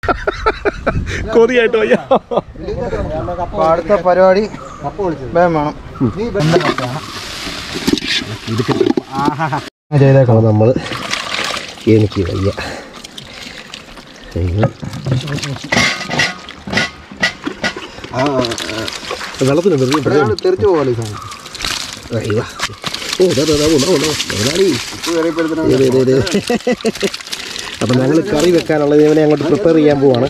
കൊതിയായിട്ട് വയ്യ അപ്പൊ അടുത്ത പരിപാടി വേഗം വേണം ചെയ്തേക്കാം അപ്പോൾ നമ്മൾ എനിക്ക് വയ്യ അയ്യോ. ആ, ആ, വെള്ളത്തിന് വെറുതെ ഇവിടെയാണ് തെറിച്ചു പോകാലോ ഈ സാധനം അയ്യോ. ഓ ഇതാ, ഇതാ, ഇതാ, ഉണ്ടോ, ഉണ്ടോ. മുതലാളി. ദേ, ദേ, ദേ, ദേ. അപ്പം ഞങ്ങൾ കറി വെക്കാനുള്ളത് ഇവനെ അങ്ങോട്ട് പ്രിപ്പയർ ചെയ്യാൻ പോവാണ്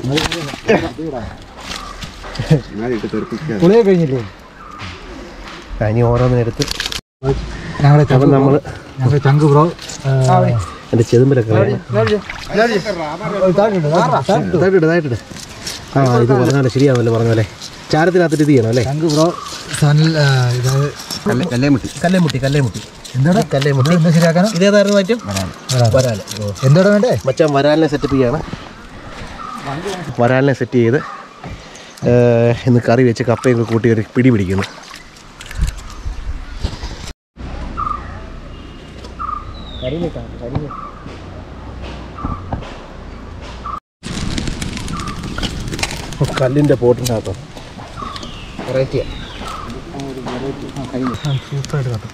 കുളിയൊക്കെ കഴിഞ്ഞില്ലേ ആ, ഇനി ഓരോന്നിനെടുത്ത് ഞങ്ങളുടെ അപ്പം നമ്മൾ ഞങ്ങളുടെ ചങ്ക് ബ്രോ എൻ്റെ ചെതുമ്പിലൊക്കെ വേണം ഇതായിട്ടിട് ഇതായിട്ടിട് ആ ഇത് പറഞ്ഞാലേ ശരിയാണല്ലോ പറഞ്ഞാലേ ചാരത്തിനകത്തിട്ട് ഇത് ചെയ്യണം അല്ലേ ചങ്ക് ബ്രോ സനിൽ ഇതായത് കല്ലേമുട്ടി കല്ലേമുട്ടി കല്ലേമുട്ടി എന്താണ് കല്ലേമുട്ടി എന്താ ശരിയാക്കാനോ ഇതേതായിരുന്നു ഐറ്റം വരാല് ഓ എന്തോടെ വേണ്ടേ മച്ചാൻ വരാലിനെ സെറ്റപ്പ് ചെയ്യാണ് വരാലിനെ സെറ്റ് ചെയ്ത് ഏഹ്, ഇന്ന് കറി വെച്ച് കപ്പയൊക്കെ കൂട്ടി ഒരു പിടി പിടിക്കുന്നു കല്ലിൻ്റെ പോട്ടിൻ്റെ അകത്തോ വെറൈറ്റിയാ സൂപ്പറായിട്ട് കത്തും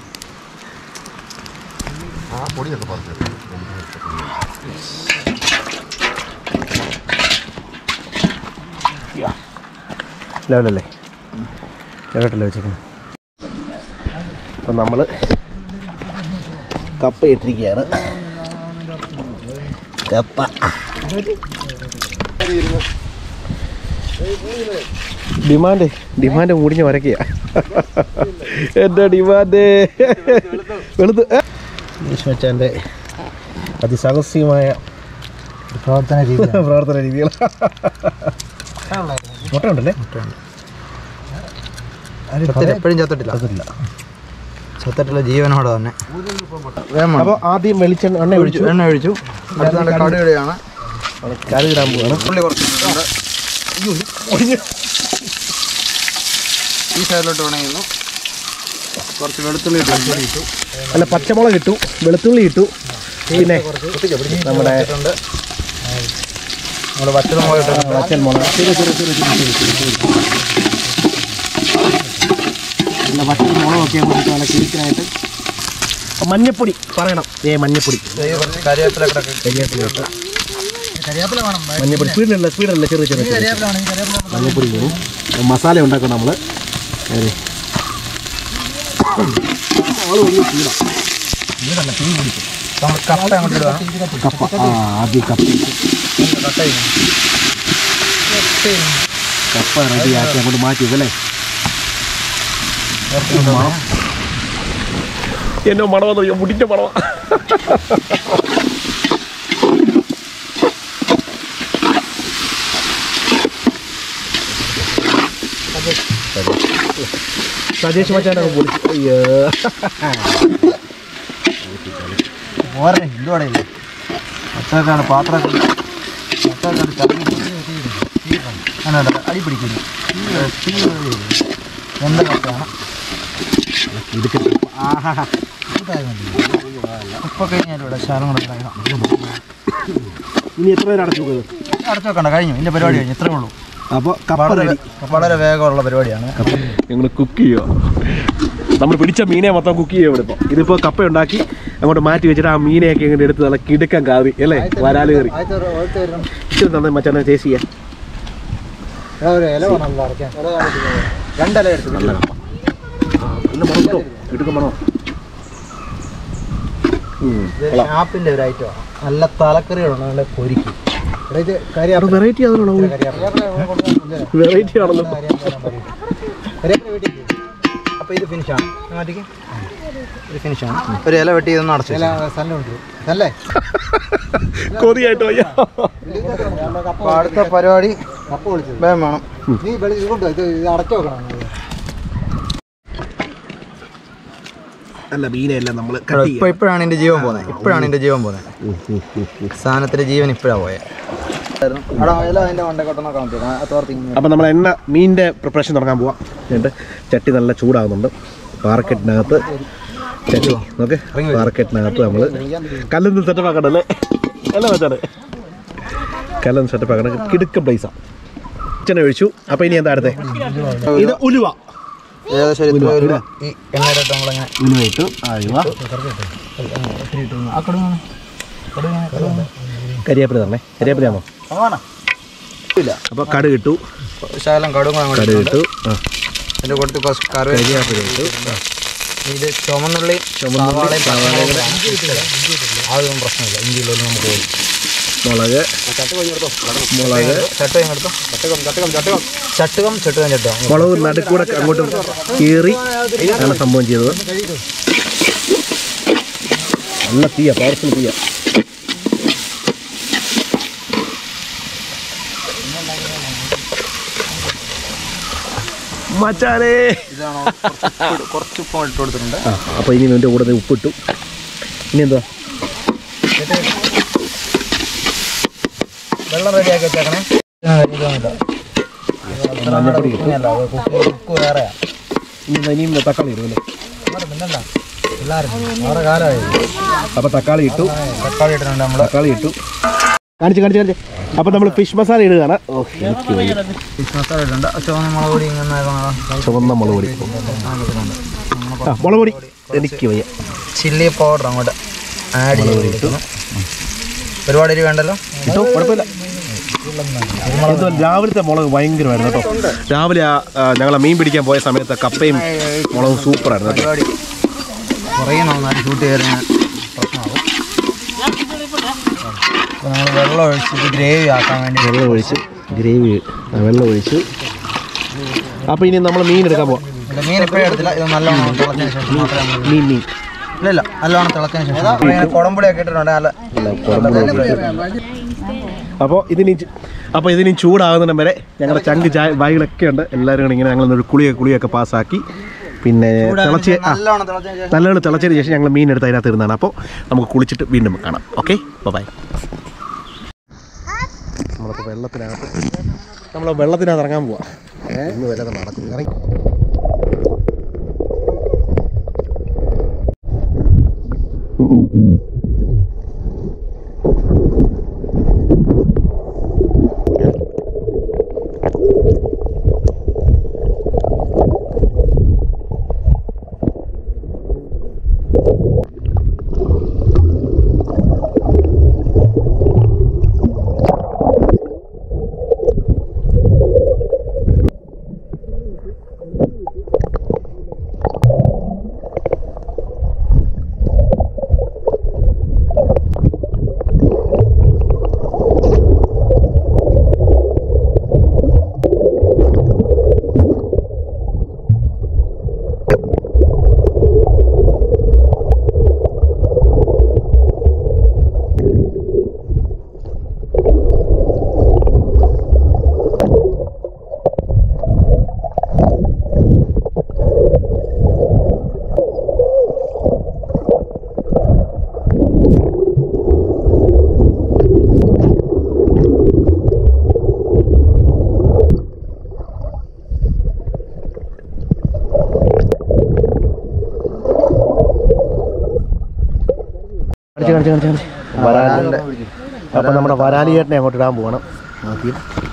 ലെവലല്ലേ ലെവലല്ലേ വെച്ചേക്കുന്നത് അപ്പം നമ്മൾ കപ്പ ഇട്ടിരിക്കുകയാണ് കപ്പ ഡിമാൻഡ് ഡിമാൻഡ് മുടിഞ്ഞ് വരയ്ക്കുക എൻ്റെ ഡിമാൻഡ് വെളുത്ത് മച്ചാൻ്റെ അതിസാഹസ്യമായ പ്രവർത്തന രീതി പ്രവർത്തന രീതികൾ മുട്ട ഉണ്ടല്ലേ എപ്പോഴും ചത്തിട്ടില്ല അതില്ല ചത്തിട്ടുള്ള ജീവനോടെ തന്നെ വേഗം അപ്പോൾ ആദ്യം വെളിച്ചെണ്ണ എണ്ണ ഒഴിച്ചു എണ്ണ ഒഴിച്ചു അടുത്ത നല്ല കടുകയാണ് കറി ഇടാൻ പോവാണ് ഉള്ളി കുറച്ചിട്ടുണ്ട് ഈ സൈഡിലോട്ട് വേണമെങ്കിൽ കുറച്ച് വെളുത്തുള്ളി ഇട്ട് വെളുത്തുള്ളി ഇട്ടു അല്ല പച്ചമുളക് ഇട്ടു വെളുത്തുള്ളി ഇട്ടു പിന്നെ നമ്മുടെ ഇട്ടിട്ടുണ്ട് നമ്മൾ വറ്റൽമുളക് ഇട്ടിട്ടുണ്ട് പച്ചമുളക് ചെറിയ ചെറിയ ചെറിയ ചെറിയ ചെറിയ ചെറിയ ചെറിയ നല്ല വറ്റൽ മുളകൊക്കെ നമുക്ക് നല്ല കിരിക്കാനായിട്ട് മഞ്ഞപ്പൊടി പറയണം ഏ മഞ്ഞപ്പൊടി ഈ കുറച്ച് കരിവേപ്പില കൂടെ ഇട്ട് കരിവേപ്പില ഇട്ട് കരിവേപ്പില വേണം മഞ്ഞപ്പൊടി സ്പീഡിലല്ല സ്പീഡല്ല ചെറിയ ചെറിയ ചെറിയ കരിവേപ്പില വേണം ഈ കരിവേപ്പില മഞ്ഞപ്പൊടി വേണം മസാല ഉണ്ടാക്കണം നമ്മൾ നമ്മൾ കപ്പ അങ്ങോട്ട് ഇടുക കപ്പ ആ ആദ്യം കപ്പ ഇട്ട്. കപ്പ റെഡിയാക്കി അങ്ങോട്ട് മാറ്റി വെക്കല്ലേ എന്നോ മണവെന്ന് മുടിച്ച മണവ സജേഷ് മച്ചാനൊക്കെ പൊളിച്ചു അയ്യോ പോരെ എന്തുവാടേ ഒറ്റക്കാണ് പാത്രം ഒറ്റക്കാണ് ചട്ടി അങ്ങനെ അടി പിടിക്കുന്നു എന്താ കപ്പയാണ് ഇതൊക്കെ ആഹാ ഉപ്പ് കഴിഞ്ഞാലും ഇവിടെ ശാലം കൂടെ കളയണം ഇനി എത്ര പേര് അടച്ചു പോകുന്നത് അടച്ചു വെക്കണ്ട കഴിഞ്ഞു ഇതിൻ്റെ പരിപാടി കഴിഞ്ഞു ഇത്രേ ഉള്ളൂ അപ്പോൾ കപ്പ വളരെ റെഡി വളരെ വേഗമുള്ള പരിപാടിയാണ് ഞങ്ങൾ കുക്ക് ചെയ്യുക നമ്മൾ പിടിച്ച മീനെ മൊത്തം കുക്ക് ചെയ്യുക ഇവിടെ ഇപ്പോൾ ഇതിപ്പോൾ കപ്പ ഉണ്ടാക്കി അങ്ങോട്ട് മാറ്റി വെച്ചിട്ട് ആ മീനെയൊക്കെ ഇങ്ങനെ എടുത്ത് നല്ല കിടുക്കം കാവി അല്ലേ വരാല് കയറി ഇച്ചിരി തന്നെ മച്ചാനെ ടേസ്റ്റ് ചെയ്യാം രണ്ടല എടുത്തു നല്ല കപ്പ നല്ല മണം കേട്ടോ കിടുക്കം മണോ ഉം, കൊള്ളാം. ഷാപ്പിന്റെ ഒരു ഐറ്റമാണ് നല്ല തലക്കറികളാണ് നല്ല പൊരിക്കും ഇത് കരി അത് വെറൈറ്റി ആണല്ലോ വെറൈറ്റി ആണല്ലോ അപ്പൊ ഇത് ഫിനിഷാണ് മാറ്റിക്ക് ഇത് ഫിനിഷാണ് ഒരു ഇല വെട്ടി ഇതൊന്നും അടച്ചു അല്ലേ കൊതിയായിട്ട് വയ്യ അപ്പൊ അടുത്ത പരിപാടി വേഗം വേണം നീ ഇത് അടച്ചു വെക്കണം അല്ല മീനെല്ലാം നമ്മൾ കട്ട് ഇപ്പൊ ഇപ്പോഴാണ് എന്റെ ജീവൻ പോകുന്നത് ഇപ്പോഴാണ് എന്റെ ജീവൻ പോകുന്നത് സാധനത്തിന്റെ ജീവൻ ഇപ്പോഴാണ് പോയത് അതിന്റെ മണ്ടക്കൊട്ടെന്നൊക്കെ തോർത്തി അപ്പം നമ്മൾ എണ്ണ മീനിൻ്റെ പ്രിപ്പറേഷൻ തുടങ്ങാൻ പോവാം എന്നിട്ട് ചട്ടി നല്ല ചൂടാകുന്നുണ്ട് പാറക്കെട്ടിനകത്ത് ചട്ടി നോക്ക് പാറക്കെട്ടിനകത്ത് നമ്മൾ കല്ലിന്ന് സെറ്റപ്പ് ആക്കണ്ടല്ലേ അല്ല വെച്ചാണ് കലം സെറ്റപ്പ് ആക്കണം കിടുക്കം പ്ലേസാണ് കിച്ചണ ഒഴിച്ചു അപ്പോൾ ഇനി എന്താ അടുത്തേ ഇത് ഉലുവ ഏകദേശം ഒരു ഇത്ര ഒരു ഈ എണ്ണയിലിട്ട് നമ്മളിങ്ങനെ ഉലുവ ഇട്ടു അലുവ കരിയാപ്പില തന്നെ കരിയാപ്പിലാണോ ഇല്ല അപ്പോൾ കടുക് ഇട്ടു ശകലം കടുകും അങ്ങോട്ട് കടുക് ഇട്ടു ആ അതിൻ്റെ കൊടുത്ത് കുറച്ച് കറിവേപ്പില കരിയാപ്പില ഇട്ടു ആ ഇത് ചുമന്നുള്ളി സവാളയും പച്ചമുളകും അതൊന്നും പ്രശ്നമില്ല ഇഞ്ചിയിലൊന്നും നമുക്ക് പോകും മുളക് മുളക് ചട്ടുകം എടുത്തോ ചട്ടുകം ചട്ടുകം ചട്ടുകം ചട്ടുകം ചട്ടുകം ചട്ടുകം മുളക് നടുക്കൂടെ അങ്ങോട്ട് കീറി ആണ് സംഭവം ചെയ്തത് നല്ല തീയ പവർഫുൾ തീയ മച്ചാലേ ഇതാണോ കുറച്ച് ഉപ്പ് ഇട്ട് കൊടുത്തിട്ടുണ്ട് ആ അപ്പോൾ ഇനി ഇതിൻ്റെ കൂടെ ദേ ഉപ്പിട്ടു ഇനി എന്തുവാ വെള്ളം റെഡിയാക്കി വെച്ചേക്കണേ മഞ്ഞപ്പൊടി ഇട്ടു കുക്ക് വേറെയാ ഇനി എന്താ ഇനിയും തക്കാളി ഇടും അല്ലേ പിന്നല്ല എല്ലാവരും വേറെ കാലമായി അപ്പോൾ തക്കാളി ഇട്ടു തക്കാളി ഇട്ടിട്ടുണ്ട് നമ്മൾ തക്കാളി ഇട്ടു കാണിച്ച് കാണിച്ച് കാണിച്ച് അപ്പോൾ നമ്മൾ ഫിഷ് മസാല ഇടുകയാണ് ഓ എനിക്ക് വയ്യ ഫിഷ് മസാല ഇട്ടുണ്ട് ചുവന്ന മുളക് പൊടി ഇങ്ങനെ ചുവന്ന മുളക് പൊടി ആ മുളക് പൊടി എനിക്ക് വയ്യ ചില്ലി പൗഡർ അങ്ങോട്ട് ആഡ് ചെയ്തിരിക്കുന്നു ഒരുപാട് എരി വേണ്ടല്ലോ ഇട്ടോ കുഴപ്പമില്ല ഇത് രാവിലത്തെ മുളക് ഭയങ്കരമായിരുന്നു കേട്ടോ രാവിലെ ആ ആ, ഞങ്ങളെ മീൻ പിടിക്കാൻ പോയ സമയത്ത് കപ്പയും മുളകും സൂപ്പറായിരുന്നു കേട്ടോ പരിപാടി കുറേ നന്നായിട്ട് ഷൂട്ട് ചെയ്ത് പ്രശ്നമാകും അപ്പോൾ നമ്മൾ വെള്ളം ഒഴിച്ച് ഇത് ഗ്രേവി ആക്കാൻ വേണ്ടി വെള്ളം ഒഴിച്ച് ഗ്രേവി വെള്ളം ഒഴിച്ചു അപ്പോൾ ഇനി നമ്മൾ മീൻ എടുക്കാൻ പോവാം ഇല്ല, മീൻ ഇപ്പോഴും എടുത്തില്ല ഇത് നല്ലോണം തിളച്ചതിന് ശേഷം മാത്രമേ നമ്മൾ മീൻ മീൻ ഇല്ല ഇല്ല നല്ലോണം തിളച്ചതിന് ശേഷം ഇങ്ങനെ കുടംപൊടിയൊക്കെ ഇട്ടിട്ടുണ്ട് നല്ല അപ്പോൾ ഇതിനി ചു- അപ്പോൾ ഇതിനി ചൂടാകുന്നിടം വരെ ഞങ്ങളുടെ ചങ്ക് ചായ ബാഗുകളൊക്കെ ഉണ്ട് എല്ലാവരും കൂടി ഇങ്ങനെ ഞങ്ങൾ ഒരു കുളിയൊക്കെ കുളിയൊക്കെ പാസ്സാക്കി പിന്നെ തിളച്ച് ആ നല്ലോണം തിളച്ചതിന് ശേഷം നല്ലോണം തിളച്ചതിന് ശേഷം ഞങ്ങൾ മീൻ എടുത്ത് അതിനകത്ത് ഇരുന്നാണ് അപ്പോൾ നമുക്ക് കുളിച്ചിട്ട് വീണ്ടും കാണാം ഓക്കെ ബൈ നമ്മളിപ്പോൾ വെള്ളത്തിനകത്ത് നമ്മൾ വെള്ളത്തിനകത്ത് ഇറങ്ങാൻ പോവാം ഇന്ന് വരെ അത് നടക്കും ഇറങ്ങി കാണിച്ച് കാണിച്ച് കാണിച്ച് കാണിച്ച് വരാലിൻ്റെ അപ്പം നമ്മുടെ വരാലി ചേട്ടനെ അങ്ങോട്ട് ഇടാൻ പോകണം ആദ്യം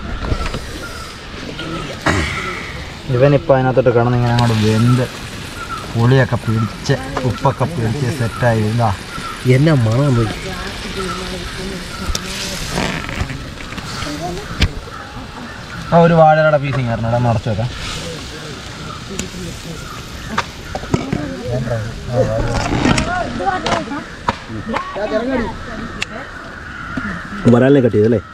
ഇവനിപ്പോൾ അതിനകത്തോട്ട് കിടന്ന് ഇങ്ങനെ അങ്ങോട്ട് വെന്ത് പുളിയൊക്കെ പിടിച്ച് ഉപ്പൊക്കെ പിടിച്ച് സെറ്റായി ഇതാ എന്നാ മണം പോയി ആ ഒരു വാഴയുടെ പീസിങ് ആയിരുന്നു ഇവിടെ നിറച്ച് വെക്കാം വരാലിനെ കട്ട് ചെയ്തല്ലേ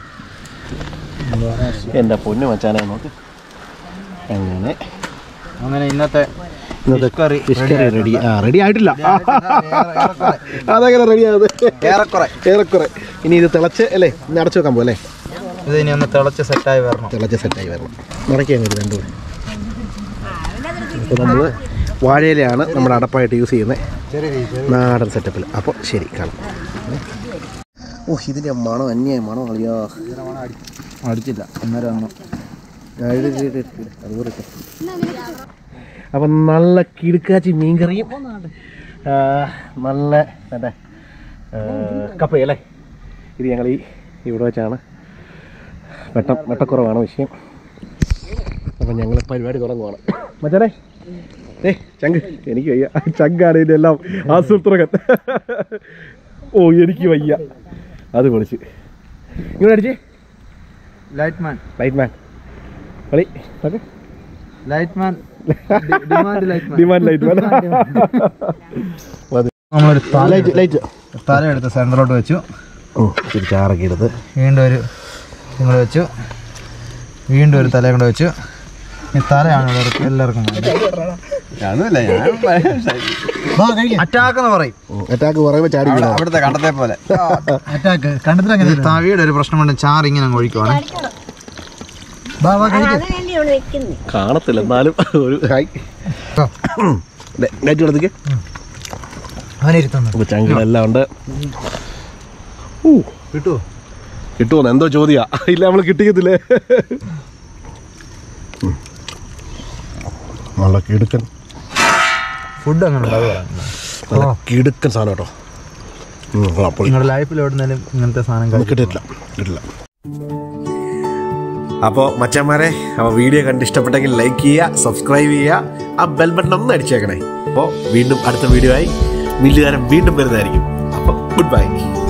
എൻ്റെ പൊന്നു മച്ചാനെ നോക്ക് അങ്ങനെ അങ്ങനെ ഇന്നത്തെ ഇന്നത്തെ fish curry fish ready curry ready ആ റെഡി ആയിട്ടില്ല ഏറെക്കുറെ. അതെങ്ങനെ റെഡി ആവുന്നത് ഏറെക്കുറെ ഏറെക്കുറെ ഇനി ഇത് തിളച്ച് അല്ലേ ഇനി അടച്ചു വെക്കാൻ പോലെ ഇത് ഇനി ഒന്ന് തിളച്ച് സെറ്റായി വരണം തിളച്ച് സെറ്റായി വരണം നടക്കാൻ വരും രണ്ടു ഇപ്പോൾ നമ്മൾ വാഴയിലാണ് നമ്മുടെ അടപ്പായിട്ട് യൂസ് ചെയ്യുന്നത് ചെറിയ രീതി നാടൻ സെറ്റപ്പിൽ അപ്പോൾ ശരി കാണാം ഓ ഇതിൻ്റെ മണം അന്യായ മണം കളിയാ അടിച്ചില്ല അന്നേരമാണ് അതുപോലെ അപ്പം നല്ല കിടുക്കാച്ചി മീൻകറിയും ആ, നല്ല എന്താ കപ്പയല്ലേ ഇത് ഞങ്ങൾ ഈ ഇവിടെ വെച്ചാണ് വെട്ടം വെട്ടക്കുറവാണ് വിഷയം അപ്പം ഞങ്ങൾ പരിപാടി തുടങ്ങുവാണ് മച്ചാനെ ഏ ചങ്ക് എനിക്ക് വയ്യ ചങ്കാണ് ഇതിൻ്റെ എല്ലാം ആസൂത്രകൻ ഓ എനിക്ക് വയ്യ അത് പൊളിച്ച് ഇങ്ങനെ അടിച്ചേ ലൈറ്റ് മാൻ ലൈറ്റ് മാൻ കളി okay light man demand light man demand light man നമ്മളൊരു തല ലൈറ്റ് ലൈറ്റ് തല എടുത്ത് സെൻറ്ററിലോട്ട് വെച്ചു ഓ ഇച്ചിരി ചാറൊക്കെ എടുത്ത് വീണ്ടും ഒരു നിങ്ങൾ വെച്ചു വീണ്ടും ഒരു തലയും കൂടെ വെച്ചു ഈ തലയാണ് എല്ലാവർക്കും എല്ലാവർക്കും അറ്റാക്ക് എന്ന് പറയും അറ്റാക്ക് പറയുമ്പോൾ ചാടി വീഴാം. അവിടുത്തെ കണ്ടത്തെ പോലെ അറ്റാക്ക് കണ്ടത്തിൽ തവിയുടെ ഒരു പ്രശ്നം കൊണ്ട് ചാറ് ഇങ്ങനെ അങ്ങ് ഒഴിക്കുവാണ് അതിനല്ലേ ഇവിടെ വെക്കുന്നത് കാണത്തില്ല എന്നാലും ഒരു ഹായ് ലൈറ്റ് എടുത്തേക്ക് അവനിരുത്തുന്നു അപ്പോൾ ചങ്കിലെല്ലാം ഉണ്ട് ഊ കിട്ടുമോ കിട്ടുമോ എന്തോ ചോദ്യാ ഇല്ല നമ്മൾ കിട്ടിയതില്ലേ നല്ല കിടുക്കൻ ഫുഡ് അങ്ങനെ ഉണ്ടാവുക നല്ല കിടുക്കൻ സാധനം കേട്ടോ ഉം, കൊള്ളാം, പൊളി. നിങ്ങളുടെ ലൈഫിൽ എവിടുന്നാലും ഇങ്ങനത്തെ സാധനം നമുക്ക് കിട്ടിയിട്ടില്ല കിട്ടില്ല അപ്പോൾ മച്ചന്മാരെ അപ്പോൾ വീഡിയോ കണ്ട് ഇഷ്ടപ്പെട്ടെങ്കിൽ ലൈക്ക് ചെയ്യുക സബ്സ്ക്രൈബ് ചെയ്യുക ആ ബെൽ ബട്ടൺ ഒന്ന് അടിച്ചേക്കണേ അപ്പോൾ വീണ്ടും അടുത്ത വീഡിയോ ആയി മില്ലുകാരൻ വീണ്ടും വരുന്നതായിരിക്കും അപ്പോൾ ഗുഡ് ബൈ